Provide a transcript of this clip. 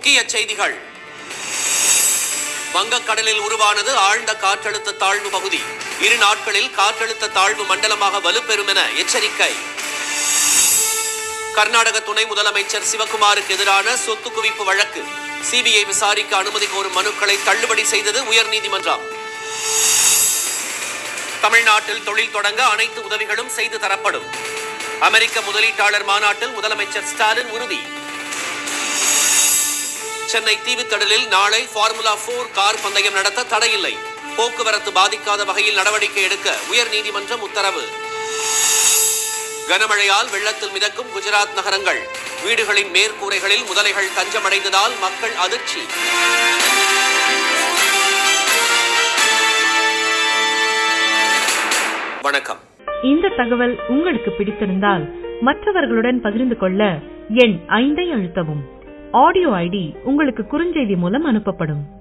முக்கிய செய்திகள் வங்கக்கடலில் உருவானது ஆழ்ந்த காற்றழுத்த தாழ்வு பகுதி இரு நாட்களில் காற்றழுத்த தாழ்வு மண்டலமாக வலுப்பெறும் என எச்சரிக்கை கர்நாடக துணை முதலமைச்சர் சிவகுமாருக்கு எதிரான சொத்து குவிப்பு வழக்கு சிபிஐ விசாரிக்க அனுமதி கோரும் மனுக்களை தள்ளுபடி செய்தது உயர்நீதிமன்றம் தமிழ்நாட்டில் தொழில் தொடங்க அனைத்து உதவிகளும் செய்து தரப்படும் அமெரிக்க முதலீட்டாளர் மாநாட்டில் முதலமைச்சர் ஸ்டாலின் உறுதி சென்னை தீவுத்தடலில் நாளை ஃபார்முலா போர் கார் பந்தயம் நடத்த தடையில்லை போக்குவரத்து பாதிக்காத வகையில் நடவடிக்கை எடுக்க உயர்நீதிமன்றம் உத்தரவு கனமழையால் வெள்ளத்தில் மிதக்கும் குஜராத் நகரங்கள் வீடுகளின் மேற்கூரைகளில் முதலைகள் தஞ்சமடைந்ததால் மக்கள் அதிர்ச்சி வணக்கம் இந்த தகவல் உங்களுக்கு பிடித்திருந்தால் மற்றவர்களுடன் பகிர்ந்து கொள்ள எண் ஐந்தை அழுத்தவும் ஆடியோ ஐடி உங்களுக்கு குறுஞ்செய்தி மூலம் அனுப்பப்படும்